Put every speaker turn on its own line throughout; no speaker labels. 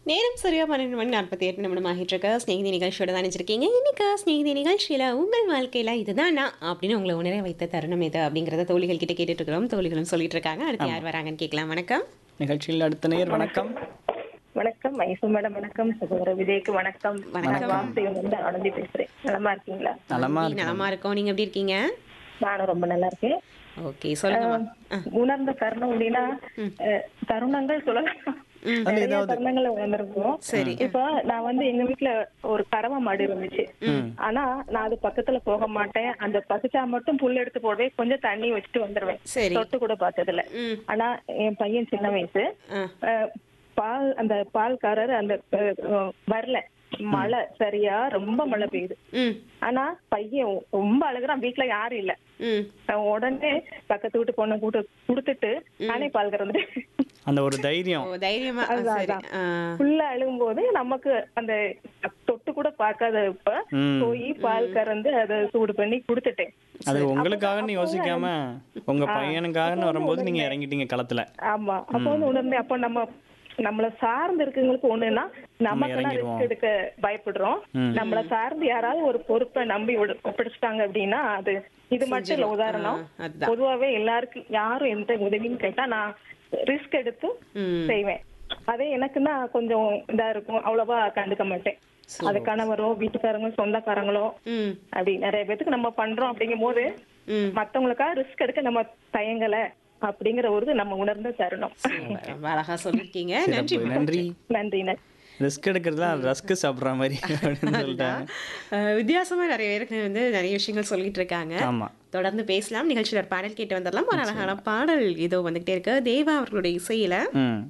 நேரம் சரியா பன்னெண்டு மணி நாற்பத்தி எட்டு நிமிடம் ஆகிட்டு இருக்க ஸ்நேகிதி நிகழ்ச்சியோட தான் நினைச்சிருக்கீங்க இன்னைக்கு ஸ்நேகிதி நிகழ்ச்சியில உங்கள் வாழ்க்கையில இதுதான் நான் அப்படின்னு உங்களை உணர வைத்த தருணம் இது அப்படிங்கறத தோழிகள் கிட்ட கேட்டுட்டு இருக்கிறோம் தோழிகளும் சொல்லிட்டு இருக்காங்க அடுத்து யார் வராங்கன்னு கேட்கலாம் வணக்கம்
நிகழ்ச்சியில் அடுத்த நேர் வணக்கம்
வணக்கம் மைசூ மேடம் வணக்கம் சகோதர விஜய்க்கு வணக்கம்
வணக்கம்.
நான் வாசகம் வந்து ஆனந்தி பேசுறேன் நலமா இருக்கீங்களா
நலமா
நீ நலமா இருக்கோம் நீங்க எப்படி இருக்கீங்க
நானும் ரொம்ப நல்லா இருக்கேன்
ஓகே சொல்லுங்கம்மா ஆ,
உணர்ந்த தருணம் அப்படின்னா அஹ், தருணங்கள் சொல்லலாம் நிறைய தருணங்களை உணர்ந்திருக்கோம்
சரி.
இப்போ நான் வந்து எங்க வீட்டுல ஒரு கறவை மாடு இருந்துச்சு ஆனா நான் அது பக்கத்துல போக மாட்டேன் அந்த பசிச்சா மட்டும் புல் எடுத்து போடவே கொஞ்சம் தண்ணி வச்சுட்டு வந்துருவேன்
சரி
தொட்டு கூட பார்த்ததுல
ம்
ஆனா என் பையன் சின்ன வயசு
ஆ
அஹ், பால் அந்த பால்காரர் அந்த அஹ், வரல மழை சரியா ரொம்ப மழை பெய்யுது
ம்
ஆனா பையன் ரொம்ப அழுகுறான் வீட்டுல யாரும் இல்ல
ம்
நான் உடனே பக்கத்து வீட்டு பொண்ணை கூட்டு கொடுத்துட்டு நானே பால் கறந்துட்டேன்
அந்த ஒரு
ஓ
தைரியம்
தைரியமா ஆ,
அதான்,
சரி
அதான்.
ஆ
ஃபுல்லா அழுகும்போது நமக்கு அந்த தொட்டு கூட பார்க்காதப்ப
ம்.
போய் பால் கறந்து அதை சூடு பண்ணி கொடுத்துட்டேன்
அது உங்களுக்காகன்னு யோசிக்காம உங்க பையனுக்காகன்னு வரும்போது நீங்க இறங்கிட்டீங்க களத்துல
ஆமா அப்ப வந்து உணர்ந்தேன் அப்ப நம்ம நம்மள சார்ந்து இருக்கவங்களுக்கு ஒண்ணுன்னா நமக்கெல்லாம்
இறங்கிடுவோம்.
ரிஸ்க் எடுக்க பயப்படுறோம்
ம்.
நம்மள சார்ந்து யாராவது ஒரு பொறுப்பை நம்பி ஒடு- ஒப்படைச்சிட்டாங்க அப்படின்னா அது இது மட்டும் இல்ல உதாரணம்
ஆ, அதுதான்.
பொதுவாவே எல்லாருக்கும் யாரும் எந்த உதவின்னு கேட்டா நான் ரிஸ்க் எடுத்து
ம்
செய்வேன் அதே எனக்குன்னா கொஞ்சம் இதா இருக்கும் அவ்வளவா கண்டுக்க மாட்டேன் அது கணவரோ வீட்டுக்காரங்க சொந்தக்காரங்களோ
ம்
அப்படி நிறைய பேத்துக்கு நம்ம பண்றோம் அப்படிங்கும் போது
ம்
மத்தவங்களுக்காக ரிஸ்க் எடுக்க நம்ம தயங்கல அப்படிங்கிற ஒரு நம்ம உணர்ந்த தருணம்
ரொம்ப அழகா சொல்லிருக்கீங்க நன்றி
சிறப்பு. நன்றி
நன்றி நன்றி
ரிஸ்க் எடுக்கிறதுலாம் ரஸ்க் சாப்பிடுற மாதிரி அப்படின்னு சொல்லிட்டாங்க
அஹ் வித்தியாசமா நிறைய பேருக்கு வந்து நிறைய விஷயங்கள் சொல்லிட்டு இருக்காங்க
ஆமா
தொடர்ந்து பேசலாம் நிகழ்ச்சியில் ஒரு பாடல் கேட்டு வந்துடலாம் ஒரு அழகான பாடல் இதோ வந்துகிட்டே இருக்கு தேவா அவர்களுடைய இசையில
ம்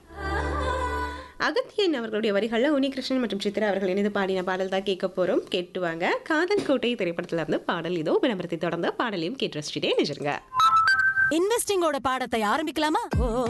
அகத்தியன் அவர்களுடைய வரிகளில் உனிகிருஷ்ணன் மற்றும் சித்ரா அவர்கள் இணைந்து பாடின பாடல் தான் கேட்க போறோம் கேட்டுவாங்க காதல் கோட்டை திரைப்படத்துல இருந்து பாடல் இதோ விளம்பரத்தை தொடர்ந்து பாடலையும் கேட்டு ரசிச்சுட்டே நிஜருங்க
இன்வெஸ்டிங்கோட பாடத்தை ஆரம்பிக்கலாமா ஓ